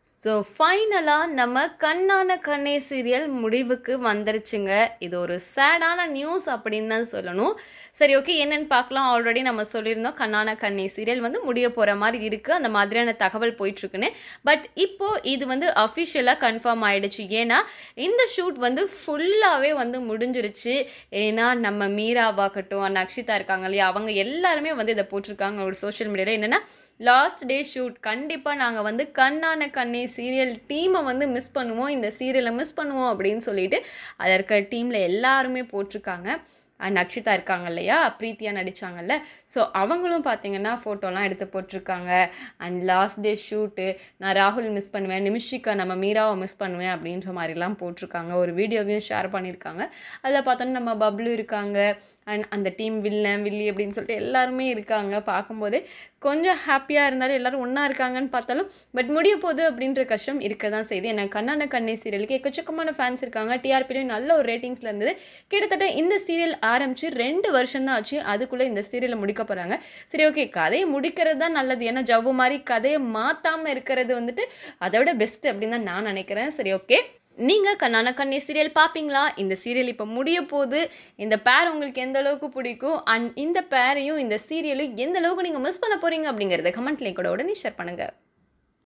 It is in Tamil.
ஸோ ஃபைனலாக நம்ம கண்ணான கண்ணே சீரியல் முடிவுக்கு வந்துருச்சுங்க இது ஒரு சேடான நியூஸ் அப்படின்னு தான் சொல்லணும் சரி ஓகே என்னென்னு பார்க்கலாம் ஆல்ரெடி நம்ம சொல்லியிருந்தோம் கண்ணான கண்ணே சீரியல் வந்து முடிய போகிற மாதிரி இருக்குது அந்த மாதிரியான தகவல் போயிட்டுருக்குன்னு பட் இப்போது இது வந்து அஃபிஷியலாக கன்ஃபார்ம் ஆயிடுச்சு ஏன்னா இந்த ஷூட் வந்து ஃபுல்லாகவே வந்து முடிஞ்சிருச்சு ஏன்னா நம்ம மீராவாகட்டும் அந்த அக்ஷிதா இருக்காங்க இல்லையா அவங்க எல்லாருமே வந்து இதை போட்டிருக்காங்க ஒரு சோஷியல் மீடியாவில் என்னென்னா லாஸ்ட் டே ஷூட் கண்டிப்பாக நாங்கள் வந்து கண்ணான கண்ணே சீரியல் டீமை வந்து மிஸ் பண்ணுவோம் இந்த சீரியலை மிஸ் பண்ணுவோம் அப்படின்னு சொல்லிட்டு அதில் இருக்க டீமில் எல்லாருமே போட்டிருக்காங்க அண்ட் அக்ஷிதா இருக்காங்க இல்லையா பிரீத்தியா நடித்தாங்கல்ல ஸோ அவங்களும் பார்த்தீங்கன்னா ஃபோட்டோலாம் எடுத்து போட்டிருக்காங்க அண்ட் லாஸ்ட் டே ஷூட்டு நான் ராகுல் மிஸ் பண்ணுவேன் நிமிஷிகா நம்ம மீராவை மிஸ் பண்ணுவேன் அப்படின்ற மாதிரிலாம் போட்டிருக்காங்க ஒரு வீடியோவையும் ஷேர் பண்ணியிருக்காங்க அதில் பார்த்தோன்னா நம்ம பப்ளு இருக்காங்க அண்ட் அந்த டீம் வில்லன் வில்லி அப்படின்னு சொல்லிட்டு எல்லாருமே இருக்காங்க பார்க்கும்போதே கொஞ்சம் ஹாப்பியாக இருந்தாலும் எல்லோரும் ஒன்றா இருக்காங்கன்னு பார்த்தாலும் பட் முடிய போகுது அப்படின்ற கஷ்டம் இருக்க தான் செய்யுது எனக்கு கண்ணான கண்ணே சீரியலுக்கு எக்கச்சக்கமான ஃபேன்ஸ் இருக்காங்க டிஆர்பிலையும் நல்ல ஒரு ரேட்டிங்ஸில் இருந்தது கிட்டத்தட்ட இந்த சீரியல் ஆரம்பித்து ரெண்டு வருஷம் தான் ஆச்சு அதுக்குள்ளே இந்த சீரியலை முடிக்க போகிறாங்க சரி ஓகே கதையை முடிக்கிறது தான் நல்லது ஏன்னா ஜவ்வு மாதிரி கதையை மாற்றாமல் இருக்கிறது வந்துட்டு அதை விட பெஸ்ட் அப்படின்னு தான் நான் நினைக்கிறேன் சரி ஓகே நீங்கள் கண்ணான கண்ணே சீரியல் பார்ப்பீங்களா இந்த சீரியல் இப்போ முடிய போகுது இந்த பேர் உங்களுக்கு எந்த அளவுக்கு பிடிக்கும் அண்ட் இந்த பேரையும் இந்த சீரியலும் எந்த அளவுக்கு நீங்கள் மிஸ் பண்ண போகிறீங்க அப்படிங்கிறத கமெண்ட்லேயும் கூட உடனே ஷேர் பண்ணுங்கள்